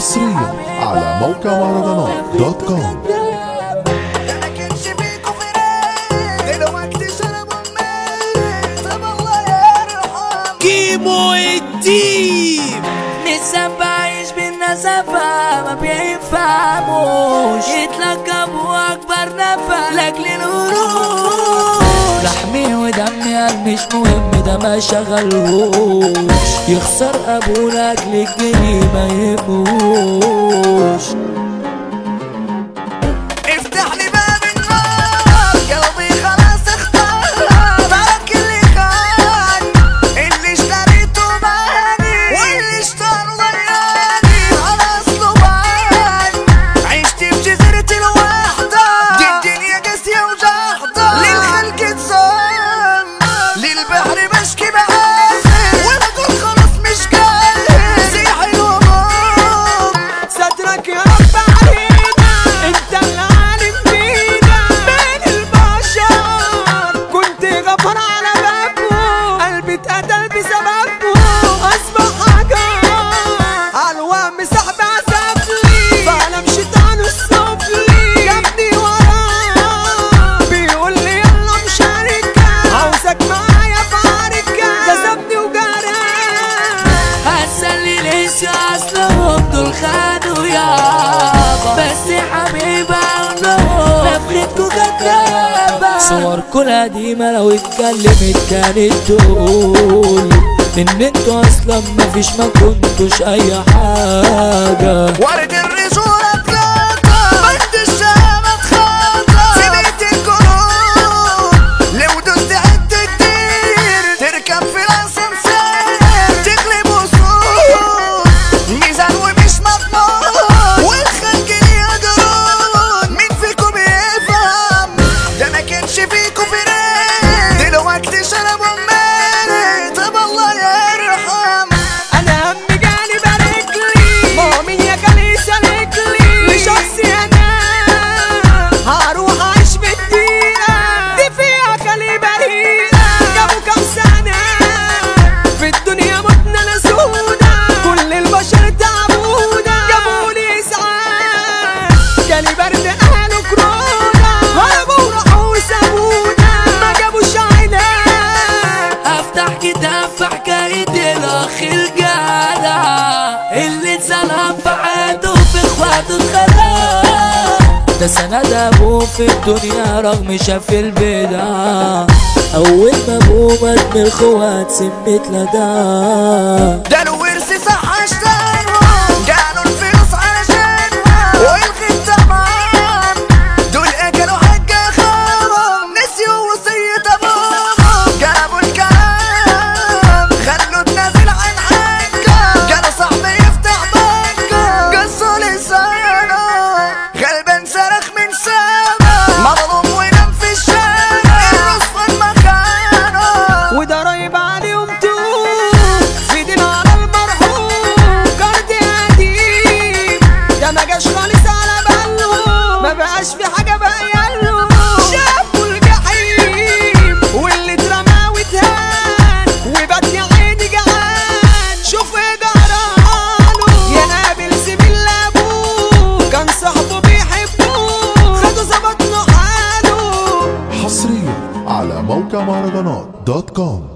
حصريا على موقع مهرجانات دوت كوم انا كنش فيكو فراق دلوقتي شربوا الماء طب الله يرحم كيمو الديب لسه بعيش بالنسفة ما بيفهموش يتلقبوا أكبر نفى لأجل الهروب لحمي ودمي قال مش مهم ده ما شغلهوش يخسر أبوه لأجل الجنيه ما يهموش افتح لي باب النار قلبي خلاص اختار ترك اللي خان اللي اشتريته ماني واللي اشترى ضياني خلاص له بان عشت في جزيرة الوحدة دي الدنيا قاسية وجحدة للخلق تصام للبحر بشكي بعافي وبقول خلاص مش قادر زيح الهموم سترك يا رب علينا انت اللي عالم فينا بين البشر كنت غفر على بابه قلبي اتقتل بسببه اصبح حجر على الوهم سحب عذابلي فانا شيطان السفلي جابني وراه بيقول لي يلا مشاركة عاوزك معايا في عركة كسبني وجرى هسلي لسه اصلهم دول خدوا يابا بس حبيبة عندهم نفختكوا كدابة صور كل قديمة لو اتكلمت كانت تقول ان انتوا اصلا مفيش ما كنتوش اي حاجة ورد الرجولة تلاقى بنت الشامة تخاطى سبيت القلوب لو دست عد كتير تركب في الاسانسير تغلب وصول ميزان ومش مضمون والخلق يقرون مين فيكم يفهم ده ما كانش فيكم فريق دلوقتي شربوا المال طب الله يرحم انا هم جالي بارك لي مامي يا كنيسه لك لي لشخصي انا هروح اعيش بالدقيقه دي فيها خلي بريئه جابوا كام سنه في الدنيا متنا انا سودا كل البشر تعبونا جابوا لي اسعاف جالي برد قالوا كورونا هربوا وراحوا وسابونا ما جابوش علاج افتح كتاب في حكاية الاخ الجدع اللي اتظلم في حياته في اخواته اتخلق ده سند ابوه في الدنيا رغم شاف البدع اول ما ابوه مات من الخوات سمت لدى ده الورث صح اشتانهم قالوا الفلوس علشانهم والغي تمام دول اكلوا حق اخاهم نسيوا وصية ابوهم قلبوا الكلام خلوا تنازل عن حقه قالوا صاحبي يفتح بنكه قصوا لسانه غلبان صرخ من سما مظلوم ونام في الشارع الرصف مكانه وده رايب عليهم توب في دين على المرحوم كارد قديم ده ما جاش خالص على باله ما بقاش في حاجه باقيه له شافوا الجحيم واللي اترمى واتهان وبات يا عيني جعان شوف ايه جراله يا نابل سبيل لابوه كان صاحبه بيحبوه خدوا ظبط له حاله حصريا على موقع مهرجانات دوت كوم